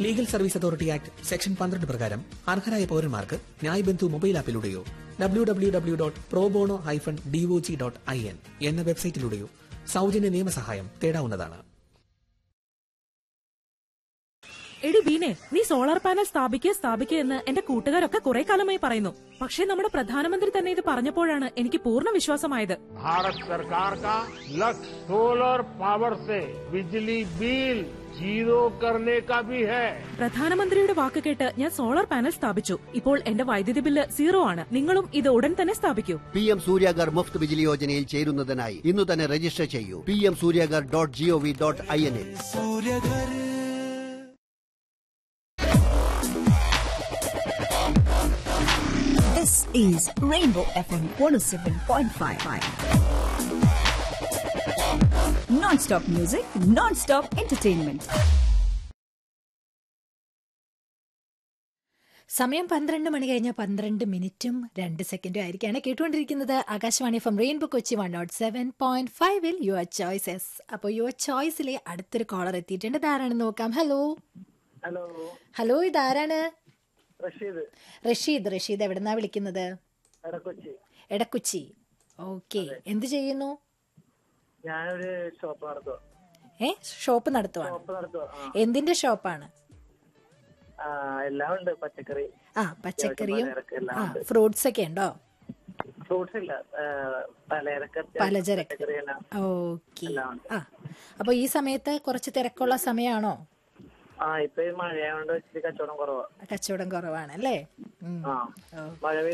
Legal service authority act section പന്ത്രണ്ട് പ്രകാരം അർഹരായ പൌരന്മാർക്ക് ന്യായ് ബന്ധു മൊബൈൽ ആപ്പിലൂടെയോ W W W dot pro bono hyphen DOJ dot I N എന്ന വെബ്സൈറ്റിലൂടെയോ സൗജന്യ നിയമസഹായം തേടാവുന്നതാണ് എടി ബീനെ നീ സോളാർ പാനൽ സ്ഥാപിക്കുക സ്ഥാപിക്കുക എന്ന് എന്റെ കൂട്ടുകാരൊക്കെ കുറെ കാലമായി പറയുന്നു പക്ഷേ നമ്മുടെ പ്രധാനമന്ത്രി തന്നെ ഇത് പറഞ്ഞപ്പോഴാണ് എനിക്ക് പൂർണ്ണ വിശ്വാസമായത് भारत सरकार का लक्ष्य सोलर पावर से बिजली बिल जीरो करने का भी है പ്രധാനമന്ത്രിയുടെ വാക്ക് കേട്ട് ഞാൻ സോളാർ പാനൽ സ്ഥാപിച്ചു ഇപ്പോൾ എന്റെ വൈദ്യുതി ബില്ല് സീറോ ആണ് നിങ്ങളും ഇത് ഉടൻ തന്നെ സ്ഥാപിക്കൂ പി എം സൂര്യാഗർ മുഫ്ത് ബിജിലി യോജനയിൽ ചേരുന്നതിനായി ഇന്ന് തന്നെ രജിസ്റ്റർ ചെയ്യൂ P M Suryaghar dot GOV dot I N This is Rainbow FM 107.5. Non-stop music, non-stop entertainment. സമയം പന്ത്രണ്ട് മണി കഴിഞ്ഞ പന്ത്രണ്ട് മിനിറ്റും രണ്ട് സെക്കൻഡും ആയിരിക്കാണ് കേട്ടുകൊണ്ടിരിക്കുന്നത് Akashvani from rainbow Kochi one nought seven point ഫൈവിൽ യുവർ ചോയ്സസ് അപ്പോൾ യുവർ ചോയ്സിലെ അടുത്തൊരു കോളർ എത്തിയിട്ടുണ്ട് ഇതാരാണെന്ന് നോക്കാം ഹലോ ഹലോ ഹലോ ഇതാരാണ് റഷീദ് റഷീദ് റഷീദ് എവിടെന്നാ വിളിക്കുന്നത് എടക്കൊച്ചി എടക്കുച്ചി ഓക്കെ എന്ത് ചെയ്യുന്നു ഞാനൊരു ഷോപ്പ് നടത്തുക ഏ ഷോപ്പ് നടത്തുവാണ് ഷോപ്പ് നടത്തുക ആ. എന്തിന്റെ ഷോപ്പാണ് ആ എല്ലാം ഉണ്ട് പച്ചക്കറി ആ പച്ചക്കറിയും പലചരക്ക് എല്ലാം ആ ഉണ്ട്. ഫ്രൂട്ട്സ് ഒക്കെ ഉണ്ടോ ഫ്രൂട്ട്സ് ഇല്ല ആ, പലചരക്ക് അത്യാവശ്യം പലചരക്ക് പച്ചക്കറി എല്ലാം ഓക്കെ എല്ലാം ഉണ്ട്. ആ അപ്പൊ ഈ സമയത്ത് കുറച്ച് തിരക്കുള്ള സമയമാണോ ആ ഇപ്പൊ ഈ മഴയായോണ്ട് ഇച്ചിരി കച്ചവടം കുറവാ കച്ചവടം കുറവാണ് അല്ലേ ആ മഴ